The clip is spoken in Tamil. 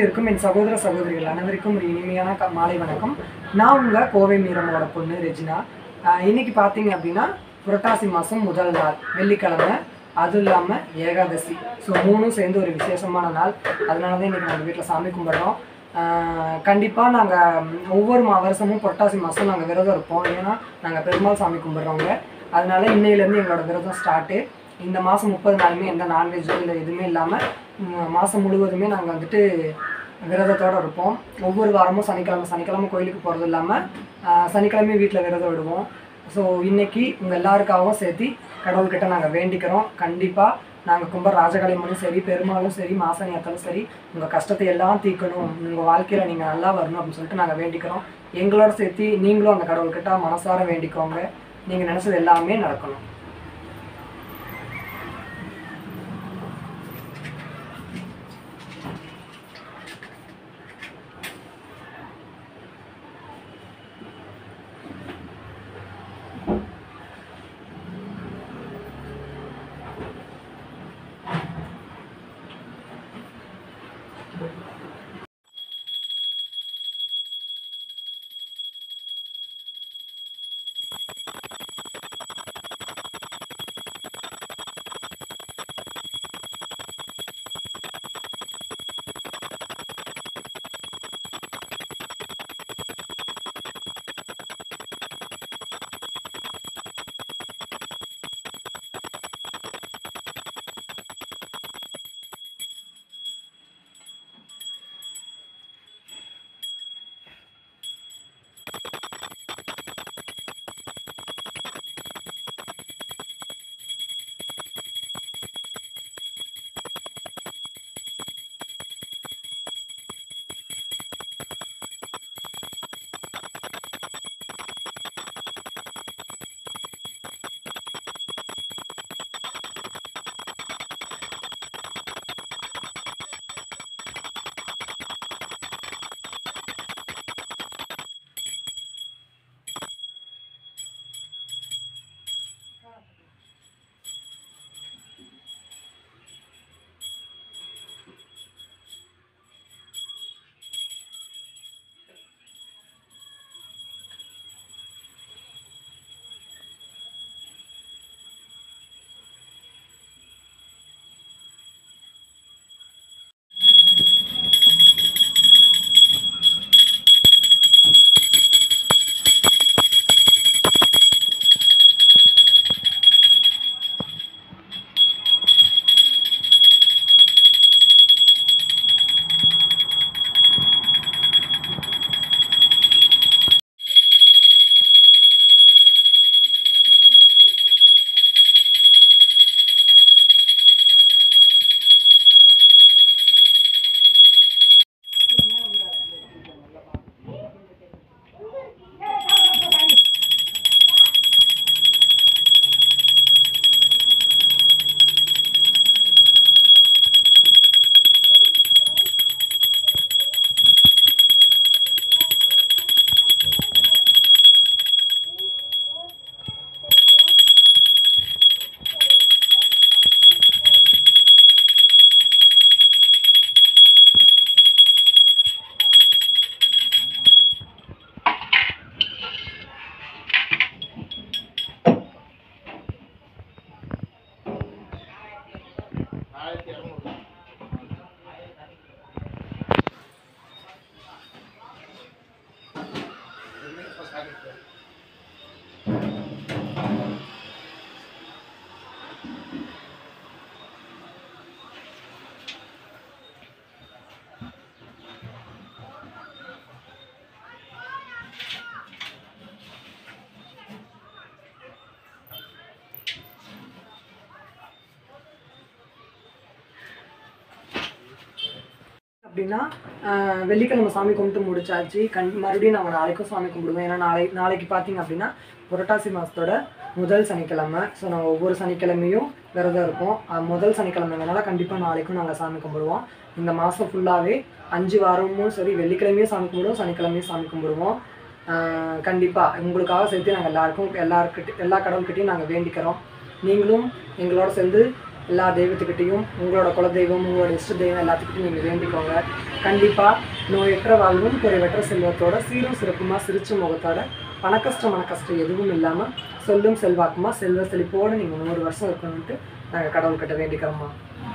இருக்கும் என் சகோதர சகோதரிகள் அனைவருக்கும் ஒரு இனிமையான க- மாலை வணக்கம் நான் உங்க கோவை மீரமோட பொண்ணு ரெஜினா ஆஹ் இன்னைக்கு பார்த்தீங்க அப்படின்னா புரட்டாசி மாதம் முதல் நாள் வெள்ளிக்கிழமை அதுவும் இல்லாமல் ஏகாதசி ஸோ மூணும் சேர்ந்து ஒரு விசேஷமான நாள் அதனால தான் இன்னைக்கு நாங்கள் வீட்டில் சாமி கும்பிட்றோம் கண்டிப்பாக நாங்கள் ஒவ்வொரு மா வருஷமும் புரட்டாசி மாதம் நாங்கள் விரதம் இருப்போம் ஏன்னா நாங்கள் பெருமாள் சாமி கும்பிட்றவங்க அதனால இன்னையிலேருந்து எங்களோட விரதம் ஸ்டார்ட்டு இந்த மாதம் முப்பது நாளுமே எந்த நான்வெஜ்ஜோ இல்லை எதுவுமே இல்லாமல் மாதம் முழுவதுமே நாங்கள் வந்துட்டு விரதத்தோடு இருப்போம் ஒவ்வொரு வாரமும் சனிக்கிழமை சனிக்கிழமை கோயிலுக்கு போகிறது இல்லாமல் சனிக்கிழமையும் வீட்டில் விரதம் விடுவோம் ஸோ இன்னைக்கு உங்கள் எல்லாருக்காகவும் சேர்த்து கடவுள்கிட்ட நாங்கள் வேண்டிக்கிறோம் கண்டிப்பாக நாங்கள் கும்ப ராஜகாளியம்மனும் சரி பெருமாளும் சரி மாசனியத்தாலும் சரி உங்கள் கஷ்டத்தை எல்லாம் தீர்க்கணும் உங்கள் வாழ்க்கையில் நீங்கள் நல்லா வரணும் அப்படின்னு சொல்லிட்டு நாங்கள் வேண்டிக்கிறோம் எங்களோட சேர்த்து நீங்களும் அந்த கடவுள்கிட்ட மனசார வேண்டிக்கோங்க நீங்கள் நினச்சது எல்லாமே நடக்கணும் அப்படின்னா ஆஹ் வெள்ளிக்கிழமை சாமி கும்பிட்டு முடிச்சாச்சு கண் மறுபடியும் நாங்கள் நாளைக்கும் சாமி கும்பிடுவோம் ஏன்னா நாளை நாளைக்கு பார்த்தீங்க அப்படின்னா புரட்டாசி மாதத்தோட முதல் சனிக்கிழமை ஸோ நாங்கள் ஒவ்வொரு சனிக்கிழமையும் விரதம் இருப்போம் அஹ் முதல் சனிக்கிழமைனால கண்டிப்பாக நாளைக்கும் நாங்கள் சாமி கும்பிடுவோம் இந்த மாதம் ஃபுல்லாகவே அஞ்சு வாரமும் சரி வெள்ளிக்கிழமையும் சாமி கும்பிடுவோம் சனிக்கிழமையும் சாமி கும்பிடுவோம் கண்டிப்பாக உங்களுக்காக சேர்த்து நாங்கள் எல்லாருக்கும் எல்லாருக்கிட்ட எல்லா கடவுள்கிட்டையும் நாங்கள் வேண்டிக்கிறோம் நீங்களும் எங்களோட சேர்ந்து எல்லா தெய்வத்துக்கிட்டையும் உங்களோட குலதெய்வம் உங்களோட இஷ்ட தெய்வம் எல்லாத்துக்கிட்டையும் நீங்கள் வேண்டிக்கோங்க கண்டிப்பாக நோயற்ற வாழ்வும் குறைவற்ற செல்வத்தோட சீரும் சிறப்புமா சிரிச்ச முகத்தோட பணக்கஷ்டம் மனக்கஷ்டம் எதுவும் இல்லாமல் சொல்லும் செல்வாக்குமா செல்வ செழிப்போடு நீங்கள் நூறு வருஷம் இருக்கணும்ட்டு நாங்கள் கடவுள்கிட்ட வேண்டிக்கிறோம்மா